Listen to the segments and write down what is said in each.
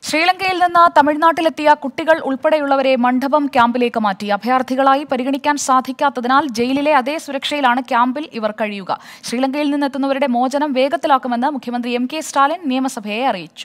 ശ്രീലങ്കയിൽ നിന്ന് തമിഴ്നാട്ടിലെത്തിയ കുട്ടികൾ ഉൾപ്പെടെയുള്ളവരെ മണ്ഡപം ക്യാമ്പിലേക്ക് മാറ്റി അഭയാർത്ഥികളായി പരിഗണിക്കാൻ സാധിക്കാത്തതിനാൽ ജയിലിലെ അതേ സുരക്ഷയിലാണ് ക്യാമ്പിൽ ഇവർ കഴിയുക ശ്രീലങ്കയിൽ നിന്നെത്തുന്നവരുടെ മോചനം വേഗത്തിലാക്കുമെന്ന് മുഖ്യമന്ത്രി എം കെ സ്റ്റാലിൻ നിയമസഭയെ അറിയിച്ചു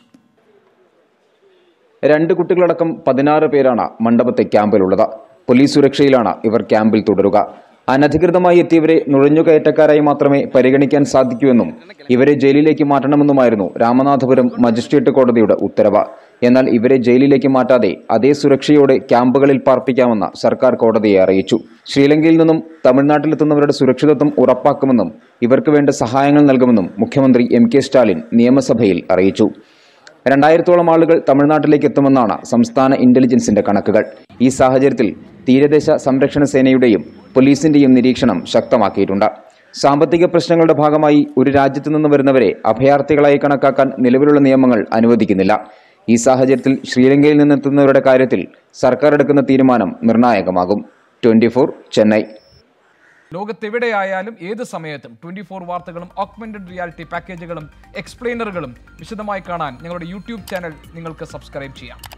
രണ്ട് കുട്ടികളടക്കം പതിനാറ് പേരാണ് മണ്ഡപത്തെ ക്യാമ്പിലുള്ളത് പോലീസ് സുരക്ഷയിലാണ് ഇവർ ക്യാമ്പിൽ തുടരുക അനധികൃതമായി എത്തിയവരെ നുഴഞ്ഞുകയറ്റക്കാരായി മാത്രമേ പരിഗണിക്കാൻ സാധിക്കൂവെന്നും ഇവരെ ജയിലിലേക്ക് മാറ്റണമെന്നുമായിരുന്നു രാമനാഥപുരം മജിസ്ട്രേറ്റ് കോടതിയുടെ ഉത്തരവ് എന്നാൽ ഇവരെ ജയിലിലേക്ക് മാറ്റാതെ അതേ സുരക്ഷയോടെ ക്യാമ്പുകളിൽ പാർപ്പിക്കാമെന്ന് സർക്കാർ കോടതിയെ അറിയിച്ചു ശ്രീലങ്കയിൽ നിന്നും തമിഴ്നാട്ടിലെത്തുന്നവരുടെ സുരക്ഷിതത്വം ഉറപ്പാക്കുമെന്നും ഇവർക്ക് വേണ്ട സഹായങ്ങൾ നൽകുമെന്നും മുഖ്യമന്ത്രി എം കെ സ്റ്റാലിൻ നിയമസഭയിൽ അറിയിച്ചു രണ്ടായിരത്തോളം ആളുകൾ തമിഴ്നാട്ടിലേക്ക് എത്തുമെന്നാണ് സംസ്ഥാന ഇന്റലിജൻസിന്റെ കണക്കുകൾ ഈ സാഹചര്യത്തിൽ തീരദേശ സംരക്ഷണ സേനയുടെയും പോലീസിന്റെയും നിരീക്ഷണം ശക്തമാക്കിയിട്ടുണ്ട് സാമ്പത്തിക പ്രശ്നങ്ങളുടെ ഭാഗമായി ഒരു രാജ്യത്തു നിന്ന് വരുന്നവരെ അഭയാർത്ഥികളായി കണക്കാക്കാൻ നിലവിലുള്ള നിയമങ്ങൾ അനുവദിക്കുന്നില്ല ഈ സാഹചര്യത്തിൽ ശ്രീലങ്കയിൽ നിന്നെത്തുന്നവരുടെ കാര്യത്തിൽ സർക്കാർ എടുക്കുന്ന തീരുമാനം നിർണായകമാകും ട്വന്റി ചെന്നൈ ലോകത്തെവിടെയായാലും ഏത് സമയത്തും ട്വന്റി ഫോർ വാർത്തകളും ഓഗ്മെന്റഡ് റിയാലിറ്റി പാക്കേജുകളും എക്സ്പ്ലെയിനറുകളും വിശദമായി കാണാൻ ഞങ്ങളുടെ യൂട്യൂബ് ചാനൽ നിങ്ങൾക്ക് സബ്സ്ക്രൈബ് ചെയ്യാം